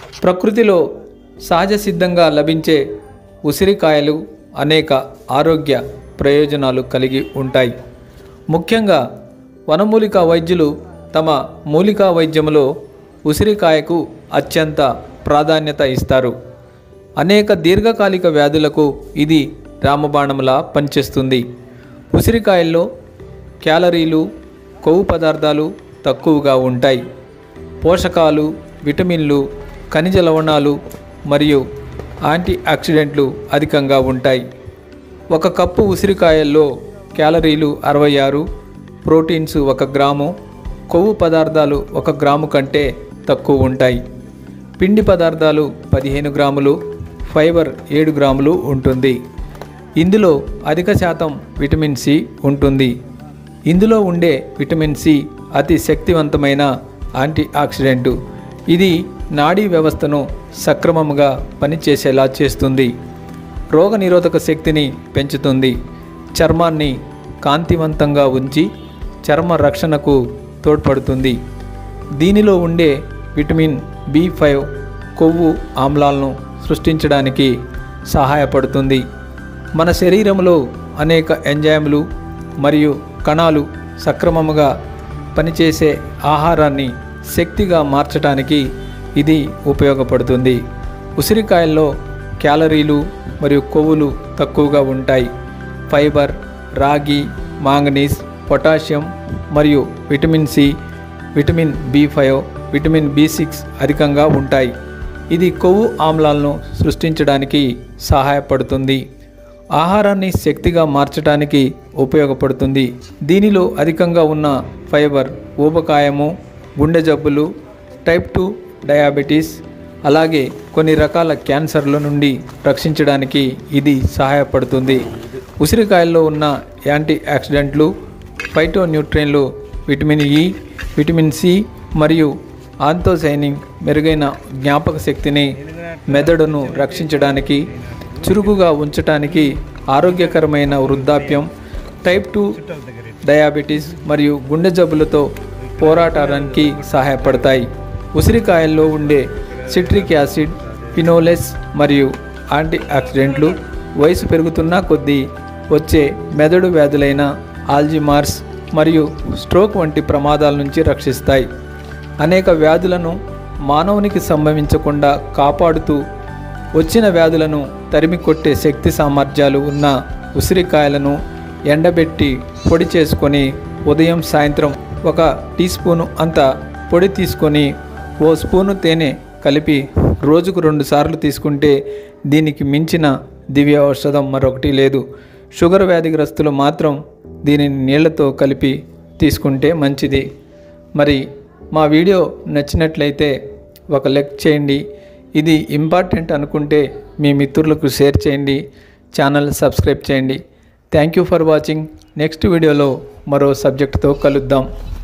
ప్రకృతిలో సహజ సిద్ధంగా లభించే ఉసిరికాయలు అనేక ఆరోగ్య ప్రయోజనాలు కలిగి ఉంటాయి ముఖ్యంగా వనమూలికా వైద్యులు తమ మూలికా వైద్యములో ఉసిరికాయకు అత్యంత ప్రాధాన్యత ఇస్తారు అనేక దీర్ఘకాలిక వ్యాధులకు ఇది రామబాణంలా పనిచేస్తుంది ఉసిరికాయల్లో క్యాలరీలు కొవ్వు పదార్థాలు తక్కువగా ఉంటాయి పోషకాలు విటమిన్లు ఖనిజ లవణాలు మరియు యాంటీ ఆక్సిడెంట్లు అధికంగా ఉంటాయి ఒక కప్పు ఉసిరికాయల్లో క్యాలరీలు అరవై ఆరు ప్రోటీన్స్ ఒక గ్రాము కొవ్వు పదార్థాలు ఒక గ్రాము కంటే తక్కువ ఉంటాయి పిండి పదార్థాలు పదిహేను గ్రాములు ఫైబర్ ఏడు గ్రాములు ఉంటుంది ఇందులో అధిక శాతం విటమిన్ సి ఉంటుంది ఇందులో ఉండే విటమిన్ సి అతి శక్తివంతమైన యాంటీ ఆక్సిడెంటు ఇది నాడీ వ్యవస్థను సక్రమంగా పనిచేసేలా చేస్తుంది రోగనిరోధక శక్తిని పెంచుతుంది చర్మాన్ని కాంతివంతంగా ఉంచి చర్మ రక్షణకు తోడ్పడుతుంది దీనిలో ఉండే విటమిన్ బి ఫైవ్ కొవ్వు ఆమ్లాలను సృష్టించడానికి సహాయపడుతుంది మన శరీరంలో అనేక ఎంజైమ్లు మరియు కణాలు సక్రమముగా పనిచేసే ఆహారాన్ని శక్తిగా మార్చడానికి ఇది ఉపయోగపడుతుంది ఉసిరికాయల్లో క్యాలరీలు మరియు కొవ్వులు తక్కువగా ఉంటాయి ఫైబర్ రాగి మాంగనీస్ పొటాషియం మరియు vitamin C vitamin B five vitamin B six అధికంగా ఉంటాయి ఇది కొవ్వు ఆమ్లాలను సృష్టించడానికి సహాయపడుతుంది ఆహారాన్ని శక్తిగా మార్చడానికి ఉపయోగపడుతుంది దీనిలో అధికంగా ఉన్న ఫైబర్ ఊబకాయము గుండె జబ్బులు టైప్ టూ డయాబెటీస్ అలాగే కొన్ని రకాల క్యాన్సర్ల నుండి రక్షించడానికి ఇది సహాయపడుతుంది ఉసిరికాయల్లో ఉన్న యాంటీ ఆక్సిడెంట్లు ఫైటో న్యూట్రియన్లు విటమిన్ ఇ విటమిన్ సి మరియు ఆంతోసైనింగ్ మెరుగైన జ్ఞాపక శక్తిని మెదడును రక్షించడానికి చురుకుగా ఉంచడానికి ఆరోగ్యకరమైన వృద్ధాప్యం టైప్ టూ డయాబెటీస్ మరియు గుండె జబ్బులతో పోరాటానికి సహాయపడతాయి ఉసిరికాయల్లో ఉండే సిట్రిక్ యాసిడ్ ఫినోలెస్ మరియు యాంటీ ఆక్సిడెంట్లు వయసు పెరుగుతున్న కొద్దీ వచ్చే మెదడు వ్యాధులైన ఆల్జిమార్స్ మరియు స్ట్రోక్ వంటి ప్రమాదాల నుంచి రక్షిస్తాయి అనేక వ్యాధులను మానవునికి సంభవించకుండా కాపాడుతూ వచ్చిన వ్యాధులను తరిమి కొట్టే శక్తి సామర్థ్యాలు ఉన్న ఉసిరికాయలను ఎండబెట్టి పొడి చేసుకొని ఉదయం సాయంత్రం ఒక టీ స్పూను అంత పొడి తీసుకొని ఓ స్పూను తేనె కలిపి రోజుకు రెండు సార్లు తీసుకుంటే దీనికి మించిన దివ్య ఔషధం మరొకటి లేదు షుగర్ వ్యాధిగ్రస్తులు మాత్రం దీనిని నీళ్లతో కలిపి తీసుకుంటే మంచిది మరి మా వీడియో నచ్చినట్లయితే ఒక లైక్ చేయండి ఇది ఇంపార్టెంట్ అనుకుంటే మీ మిత్రులకు షేర్ చేయండి ఛానల్ సబ్స్క్రైబ్ చేయండి thank you for watching next వీడియోలో మరో సబ్జెక్టుతో కలుద్దాం